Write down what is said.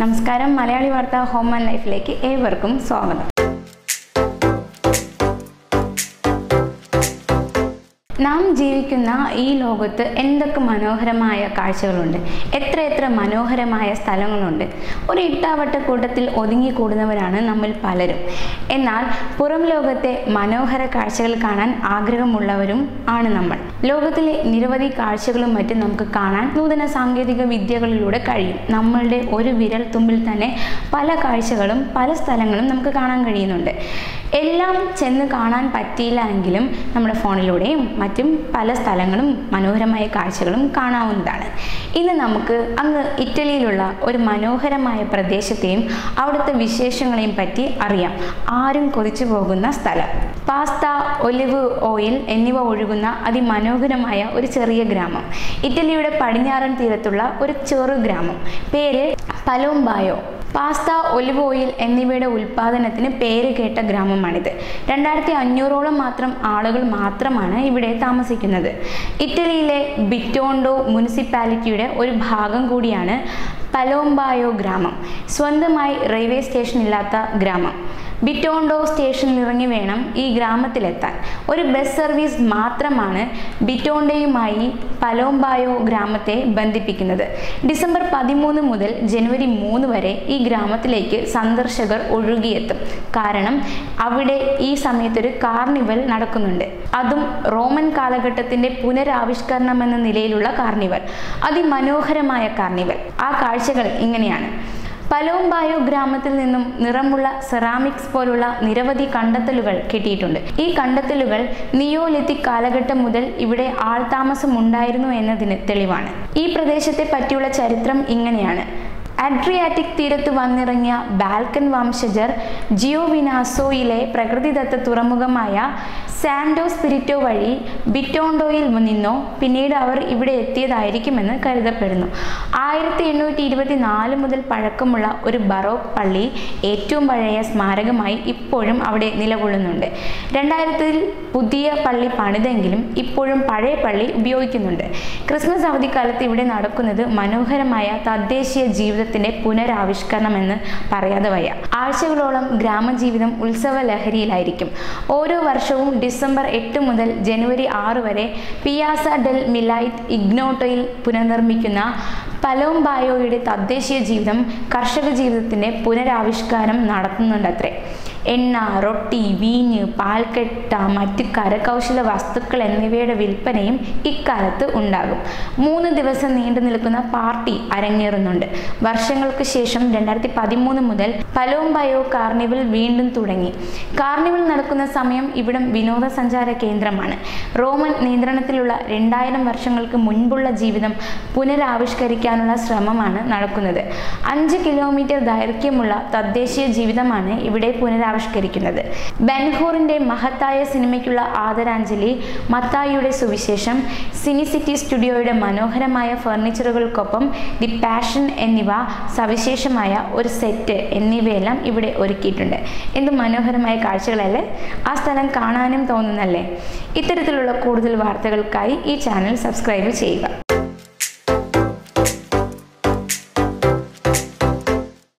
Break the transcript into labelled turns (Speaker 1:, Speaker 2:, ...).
Speaker 1: നമസ്കാരം മലയാളി വാർത്ത home and ലൈഫിലേക്ക് ഏവർക്കും സ്വാഗതം നാം ജീവിക്കുന്ന ഈ ലോകത്ത് എന്തൊക്കെ മനോഹരമായ കാഴ്ചകളുണ്ട് എത്ര എത്ര മനോഹരമായ സ്ഥലങ്ങളുണ്ട് ഒരു ഇട്ടാവട്ടക്കൂട്ടത്തിൽ ഒതുങ്ങിക്കൂടുന്നവരാണ് നമ്മൾ പലരും എന്നാൽ പുറം ലോകത്തെ മനോഹര കാഴ്ചകൾ കാണാൻ ആഗ്രഹമുള്ളവരും ആണ് നമ്മൾ ലോകത്തിലെ നിരവധി കാഴ്ചകളും മറ്റും നമുക്ക് കാണാൻ നൂതന സാങ്കേതിക വിദ്യകളിലൂടെ കഴിയും നമ്മളുടെ ഒരു വിരൽ തുമ്പിൽ തന്നെ പല കാഴ്ചകളും പല സ്ഥലങ്ങളും നമുക്ക് കാണാൻ കഴിയുന്നുണ്ട് എല്ലാം ചെന്ന് കാണാൻ പറ്റിയില്ല എങ്കിലും നമ്മുടെ ഫോണിലൂടെയും മറ്റും പല സ്ഥലങ്ങളും മനോഹരമായ കാഴ്ചകളും കാണാവുന്നതാണ് ഇന്ന് നമുക്ക് അങ്ങ് ഇറ്റലിയിലുള്ള ഒരു മനോഹരമായ പ്രദേശത്തെയും അവിടുത്തെ വിശേഷങ്ങളെയും പറ്റി അറിയാം ആരും കൊതിച്ചു പോകുന്ന സ്ഥലം പാസ്ത ഒലിവ് ഓയിൽ എന്നിവ ഒഴുകുന്ന അതിമനോഹരമായ ഒരു ചെറിയ ഗ്രാമം ഇറ്റലിയുടെ പടിഞ്ഞാറൻ തീരത്തുള്ള ഒരു ചെറു ഗ്രാമം പേര് പലോംബായോ പാസ്ത ഒലിവ് ഓയിൽ എന്നിവയുടെ ഉൽപ്പാദനത്തിന് പേര് കേട്ട ഗ്രാമമാണിത് രണ്ടായിരത്തി അഞ്ഞൂറോളം മാത്രം ആളുകൾ മാത്രമാണ് ഇവിടെ താമസിക്കുന്നത് ഇറ്റലിയിലെ ബിറ്റോണ്ടോ മുനിസിപ്പാലിറ്റിയുടെ ഒരു ഭാഗം കൂടിയാണ് പലോംബായോ ഗ്രാമം സ്വന്തമായി റെയിൽവേ സ്റ്റേഷൻ ഇല്ലാത്ത ഗ്രാമം ബിറ്റോണ്ടോ സ്റ്റേഷനിൽ ഇറങ്ങി വേണം ഈ ഗ്രാമത്തിലെത്താൻ ഒരു ബസ് സർവീസ് മാത്രമാണ് ബിറ്റോണ്ടയുമായി പലോംബായോ ഗ്രാമത്തെ ബന്ധിപ്പിക്കുന്നത് ഡിസംബർ പതിമൂന്ന് മുതൽ ജനുവരി മൂന്ന് വരെ ഈ ഗ്രാമത്തിലേക്ക് സന്ദർശകർ ഒഴുകിയെത്തും കാരണം അവിടെ ഈ സമയത്തൊരു കാർണിവൽ നടക്കുന്നുണ്ട് അതും റോമൻ കാലഘട്ടത്തിന്റെ പുനരാവിഷ്കരണം എന്ന നിലയിലുള്ള കാർണിവൽ അതിമനോഹരമായ കാർണിവൽ ആ കാഴ്ചകൾ ഇങ്ങനെയാണ് പലോംബായോ ഗ്രാമത്തിൽ നിന്നും നിറമുള്ള സെറാമിക്സ് പോലുള്ള നിരവധി കണ്ടെത്തലുകൾ കിട്ടിയിട്ടുണ്ട് ഈ കണ്ടെത്തലുകൾ നിയോലിത്തിക് കാലഘട്ടം മുതൽ ഇവിടെ ആൾതാമസം ഉണ്ടായിരുന്നു എന്നതിന് തെളിവാണ് ഈ പ്രദേശത്തെ പറ്റിയുള്ള ചരിത്രം ഇങ്ങനെയാണ് അഡ്രിയാറ്റിക് തീരത്ത് വന്നിറങ്ങിയ ബാൽക്കൻ വംശജർ ജിയോവിനാസോയിലെ പ്രകൃതിദത്ത തുറമുഖമായ സാൻഡോ സ്പിരിറ്റോ വഴി ബിറ്റോണ്ടോയിൽ നിന്നോ പിന്നീട് അവർ ഇവിടെ എത്തിയതായിരിക്കുമെന്ന് കരുതപ്പെടുന്നു ആയിരത്തി എണ്ണൂറ്റി ഇരുപത്തി നാല് മുതൽ പഴക്കമുള്ള ഒരു ബറോക്ക് പള്ളി ഏറ്റവും പഴയ സ്മാരകമായി ഇപ്പോഴും അവിടെ നിലകൊള്ളുന്നുണ്ട് രണ്ടായിരത്തിൽ പുതിയ പള്ളി പണിതെങ്കിലും ഇപ്പോഴും പഴയ പള്ളി ഉപയോഗിക്കുന്നുണ്ട് ക്രിസ്മസ് അവധിക്കാലത്ത് ഇവിടെ നടക്കുന്നത് മനോഹരമായ തദ്ദേശീയ ജീവിതത്തിന്റെ പുനരാവിഷ്കരണം എന്ന് പറയാതെ വയ്യ ആഴ്ചകളോളം ഗ്രാമജീവിതം ഉത്സവ ലഹരിയിലായിരിക്കും ഓരോ വർഷവും ഡിസംബർ എട്ട് മുതൽ ജനുവരി ആറ് വരെ പിയാസ ഡെൽ മിലൈറ്റ് ഇഗ്നോട്ടോയിൽ പുനർനിർമ്മിക്കുന്ന പലോംബായോയുടെ തദ്ദേശീയ ജീവിതം കർഷക ജീവിതത്തിന്റെ പുനരാവിഷ്കാരം നടത്തുന്നുണ്ടത്രേ എണ്ണ റൊട്ടി വീഞ്ഞ് പാൽക്കെട്ട മറ്റ് കരകൗശല വസ്തുക്കൾ എന്നിവയുടെ വിൽപ്പനയും ഇക്കാലത്ത് ഉണ്ടാകും മൂന്ന് ദിവസം നീണ്ടു നിൽക്കുന്ന പാർട്ടി അരങ്ങേറുന്നുണ്ട് വർഷങ്ങൾക്ക് ശേഷം രണ്ടായിരത്തി പതിമൂന്ന് മുതൽ പലോംബയോ കാർണിവൽ വീണ്ടും തുടങ്ങി കാർണിവൽ നടക്കുന്ന സമയം ഇവിടം വിനോദസഞ്ചാര കേന്ദ്രമാണ് റോമൻ നിയന്ത്രണത്തിലുള്ള രണ്ടായിരം വർഷങ്ങൾക്ക് മുൻപുള്ള ജീവിതം പുനരാവിഷ്കരിക്കാനുള്ള ശ്രമമാണ് നടക്കുന്നത് അഞ്ച് കിലോമീറ്റർ ദൈർഘ്യമുള്ള തദ്ദേശീയ ജീവിതമാണ് ഇവിടെ പുനരാ ആവിഷ്കരിക്കുന്നത് ബെൻഹൂറിന്റെ മഹത്തായ സിനിമയ്ക്കുള്ള ആദരാഞ്ജലി മത്തായിയുടെ സുവിശേഷം സിനിസിറ്റി സ്റ്റുഡിയോയുടെ മനോഹരമായ ഫർണിച്ചറുകൾക്കൊപ്പം ദി പാഷൻ എന്നിവ സവിശേഷമായ ഒരു സെറ്റ് എന്നിവയെല്ലാം ഇവിടെ ഒരുക്കിയിട്ടുണ്ട് എന്ത് മനോഹരമായ കാഴ്ചകളല്ലേ ആ സ്ഥലം കാണാനും തോന്നുന്നല്ലേ ഇത്തരത്തിലുള്ള കൂടുതൽ വാർത്തകൾക്കായി ഈ ചാനൽ സബ്സ്ക്രൈബ് ചെയ്യുക